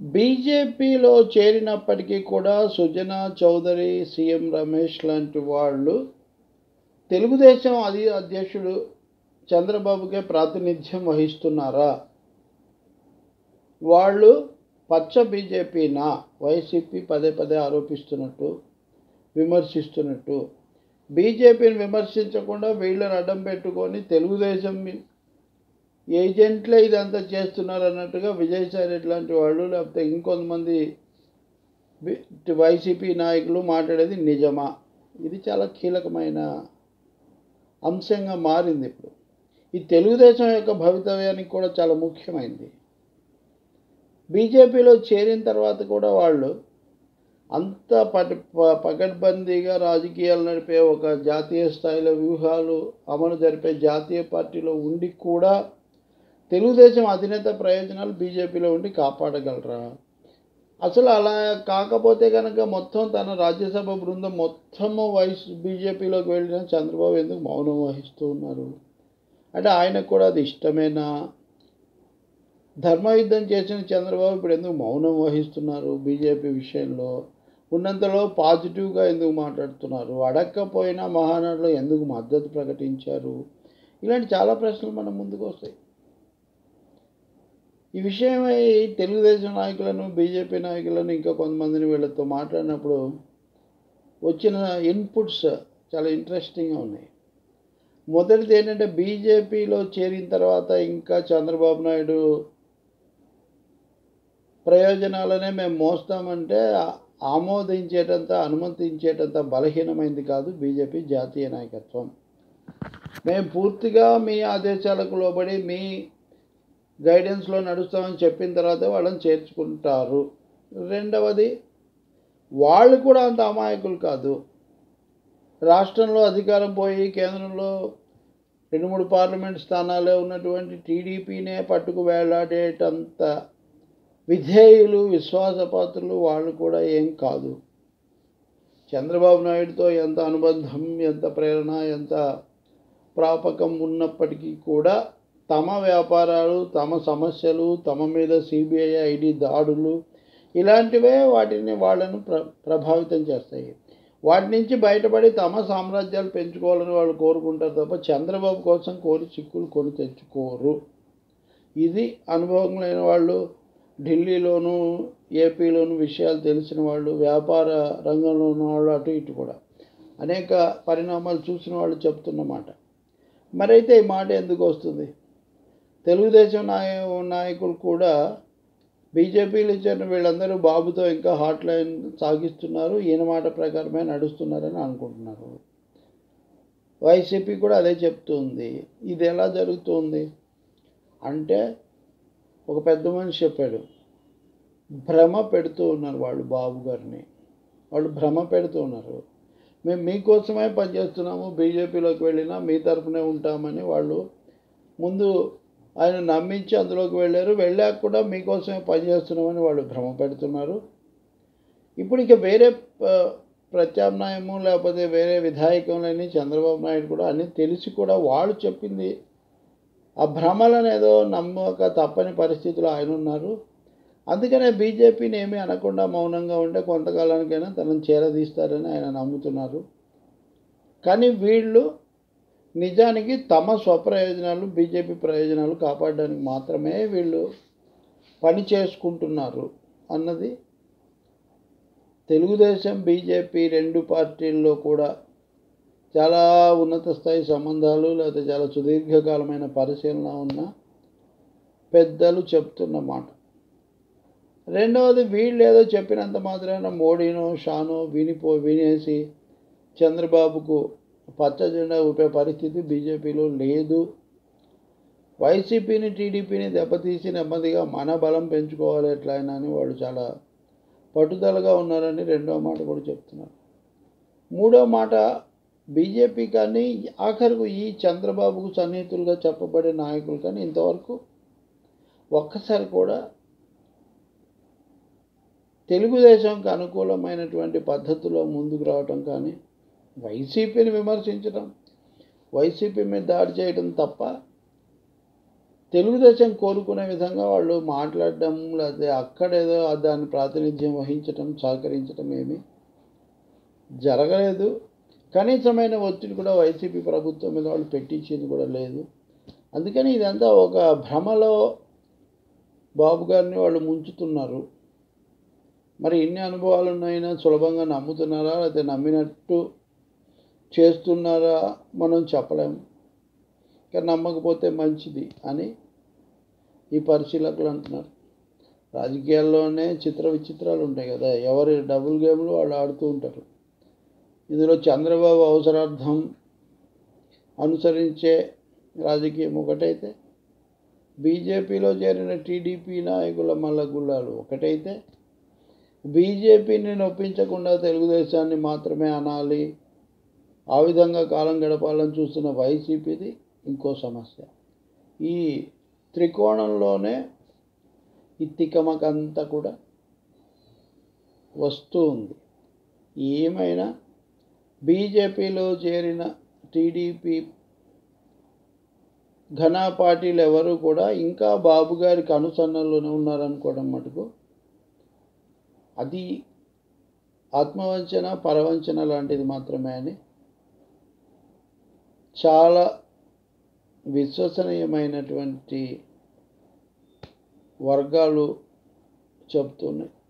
బీజేపీలో చేరినప్పటికీ కూడా సుజనా చౌదరి సీఎం రమేష్ లాంటి వాళ్ళు తెలుగుదేశం అది అధ్యక్షుడు చంద్రబాబుకే ప్రాతినిధ్యం వహిస్తున్నారా వాళ్ళు పచ్చ బీజేపీనా వైసీపీ పదే పదే ఆరోపిస్తున్నట్టు విమర్శిస్తున్నట్టు బీజేపీని విమర్శించకుండా వీళ్ళని అడ్డం పెట్టుకొని తెలుగుదేశం ఏజెంట్లే ఇదంతా చేస్తున్నారు అన్నట్టుగా విజయసాయి రెడ్డి లాంటి వాళ్ళు లేకపోతే ఇంకొంతమంది బి- వైసీపీ నాయకులు మాట్లాడేది నిజమా ఇది చాలా కీలకమైన అంశంగా మారింది ఇప్పుడు ఈ తెలుగుదేశం యొక్క భవితవ్యానికి కూడా చాలా ముఖ్యమైనది బీజేపీలో చేరిన తర్వాత కూడా వాళ్ళు అంత పటి ప- పకడ్బందీగా రాజకీయాలు నడిపే ఒక జాతీయ స్థాయిలో వ్యూహాలు అమలు జరిపే జాతీయ పార్టీలో ఉండి కూడా తెలుగుదేశం అధినేత ప్రయోజనాలు బీజేపీలో ఉండి కాపాడగలరా అసలు అలా కాకపోతే కనుక మొత్తం తన రాజ్యసభ బృందం మొత్తము వైస్ బీజేపీలోకి వెళ్ళిన చంద్రబాబు ఎందుకు మౌనం వహిస్తూ ఉన్నారు అంటే ఆయనకు కూడా అది ఇష్టమేనా ధర్మయుద్ధం చేసిన చంద్రబాబు ఇప్పుడు ఎందుకు మౌనం వహిస్తున్నారు బీజేపీ విషయంలో ఉన్నంతలో పాజిటివ్గా ఎందుకు మాట్లాడుతున్నారు అడక్కపోయినా మహానాడులో ఎందుకు మద్దతు ప్రకటించారు ఇలాంటి చాలా ప్రశ్నలు మన ముందుకు వస్తాయి ఈ విషయమై తెలుగుదేశం నాయకులను బీజేపీ నాయకులను ఇంకా కొంతమందిని వీళ్ళతో మాట్లాడినప్పుడు వచ్చిన ఇన్పుట్స్ చాలా ఇంట్రెస్టింగ్గా ఉన్నాయి మొదటిది ఏంటంటే బీజేపీలో చేరిన తర్వాత ఇంకా చంద్రబాబు నాయుడు ప్రయోజనాలనే మేము మోస్తామంటే ఆ- ఆమోదించేటంత అనుమతించేటంత బలహీనమైంది కాదు బీజేపీ జాతీయ నాయకత్వం మేము పూర్తిగా మీ ఆదేశాలకు లోబడి మీ గైడెన్స్లో నడుస్తామని చెప్పిన తర్వాత వాళ్ళని చేర్చుకుంటారు రెండవది వాళ్ళు కూడా అంత అమాయకులు కాదు రాష్ట్రంలో అధికారం పోయి కేంద్రంలో రెండు మూడు పార్లమెంట్ స్థానాలే ఉన్నటువంటి టీడీపీనే పట్టుకు వేలాడేటంత విధేయులు విశ్వాసపాత్రులు వాళ్ళు కూడా ఏం కాదు చంద్రబాబు నాయుడుతో ఎంత అనుబంధం ఎంత ప్రేరణ ఎంత ప్రాపకం ఉన్నప్పటికీ కూడా తమ వ్యాపారాలు తమ సమస్యలు తమ మీద సిబిఐ ఐడి దాడులు ఇలాంటివే వాటిని వాళ్ళను ప్ర ప్రభావితం చేస్తాయి వాటి నుంచి బయటపడి తమ సామ్రాజ్యాలు పెంచుకోవాలని వాళ్ళు కోరుకుంటారు తప్ప చంద్రబాబు కోసం కోరి చిక్కులు కొని తెచ్చుకోరు ఇది అనుభవం లేని వాళ్ళు ఢిల్లీలోను ఏపీలోను విషయాలు తెలిసిన వాళ్ళు వ్యాపార రంగంలో ఉన్న వాళ్ళు అటు ఇటు కూడా అనేక పరిణామాలు చూసిన వాళ్ళు చెప్తున్నమాట మరైతే ఈ మాట ఎందుకు వస్తుంది తెలుగుదేశం నాయ నాయకులు కూడా బీజేపీలు ఇచ్చిన వీళ్ళందరూ బాబుతో ఇంకా హాట్ లైన్ సాగిస్తున్నారు ఈయన మాట ప్రకారమే నడుస్తున్నారని అనుకుంటున్నారు వైసీపీ కూడా అదే చెప్తుంది ఇది ఎలా జరుగుతుంది అంటే ఒక పెద్ద మనిషి చెప్పాడు భ్రమ పెడుతూ ఉన్నారు వాళ్ళు బాబు గారిని వాళ్ళు భ్రమ పెడుతూ ఉన్నారు మేము మీకోసమే పనిచేస్తున్నాము బీజేపీలోకి వెళ్ళినా మీ తరపునే ఉంటామని వాళ్ళు ముందు ఆయన నమ్మించి అందులోకి వెళ్ళారు వెళ్ళాక కూడా మీకోసమే పనిచేస్తున్నామని వాళ్ళు భ్రమ పెడుతున్నారు ఇప్పుడు ఇక వేరే ప- ప్రత్యామ్నాయము లేకపోతే వేరే విధాయకం లేని చంద్రబాబు నాయుడు కూడా అన్నీ తెలిసి కూడా వాళ్ళు చెప్పింది ఆ భ్రమలను ఏదో నమ్మక తప్పని పరిస్థితిలో ఆయన ఉన్నారు అందుకనే బీజేపీని ఏమీ అనకుండా మౌనంగా ఉంటే కొంతకాలానికైనా తనను చేరదీస్తారని ఆయన నమ్ముతున్నారు కానీ వీళ్ళు నిజానికి తమ స్వప్రయోజనాలు బీజేపీ ప్రయోజనాలు కాపాడడానికి మాత్రమే వీళ్ళు పని చేసుకుంటున్నారు అన్నది తెలుగుదేశం బీజేపీ రెండు పార్టీల్లో కూడా చాలా ఉన్నత స్థాయి సంబంధాలు లేకపోతే చాలా సుదీర్ఘకాలమైన పరిశీలన ఉన్న పెద్దలు చెప్తున్న మాట రెండవది వీళ్ళు ఏదో చెప్పినంత మాత్రాన మోడీనో షానో వినిపో వినేసి చంద్రబాబుకు పచ్చ జెండా ఊపే పరిస్థితి బీజేపీలో లేదు వైసీపీని టీడీపీని దెబ్బతీసి నెమ్మదిగా మన బలం పెంచుకోవాలి ఎట్లయినా అని వాళ్ళు చాలా పట్టుదలగా ఉన్నారని రెండో మాట కూడా చెప్తున్నారు మూడో మాట బీజేపీ కానీ ఆఖరుకు ఈ చంద్రబాబుకు సన్నిహితులుగా చెప్పబడే నాయకులు కానీ ఇంతవరకు ఒక్కసారి కూడా తెలుగుదేశంకి అనుకూలమైనటువంటి పద్ధతిలో ముందుకు రావటం కానీ వైసీపీని విమర్శించడం వైసీపీ మీద దాడి చేయడం తప్ప తెలుగుదేశం కోరుకునే విధంగా వాళ్ళు మాట్లాడడం లేకపోతే అక్కడేదో దాన్ని ప్రాతినిధ్యం వహించటం సహకరించడం ఏమీ జరగలేదు కనీసమైన ఒత్తిడి కూడా వైసీపీ ప్రభుత్వం మీద వాళ్ళు పెట్టించింది కూడా లేదు అందుకని ఇదంతా ఒక భ్రమలో బాబు గారిని వాళ్ళు ముంచుతున్నారు మరి ఇన్ని అనుభవాలు ఉన్నాయినా సులభంగా నమ్ముతున్నారా లేకపోతే నమ్మినట్టు చేస్తున్నారా మనం చెప్పలేము కానీ నమ్మకపోతే మంచిది అని ఈ పరిశీలకులు అంటున్నారు రాజకీయాల్లోనే చిత్ర విచిత్రాలు ఉంటాయి కదా ఎవరి డబుల్ గేమ్లు వాళ్ళు ఆడుతూ ఉంటారు ఇందులో చంద్రబాబు అవసరార్థం అనుసరించే రాజకీయం ఒకటైతే బీజేపీలో చేరిన టీడీపీ నాయకుల మల్లగుల్లాలు ఒకటైతే బీజేపీని నొప్పించకుండా తెలుగుదేశాన్ని మాత్రమే అనాలి ఆ విధంగా కాలం గడపాలని చూస్తున్న వైసీపీది ఇంకో సమస్య ఈ త్రికోణంలోనే ఈ తికమకంతా కూడా వస్తూ ఉంది ఏమైనా బీజేపీలో చేరిన టీడీపీ ఘనా పార్టీలు ఎవరు కూడా ఇంకా బాబు గారికి అనుసరణలోనే ఉన్నారనుకోవడం మటుకు అది ఆత్మవంచన పరవంచన లాంటిది మాత్రమే అని చాలా విశ్వసనీయమైనటువంటి వర్గాలు చెప్తున్నాయి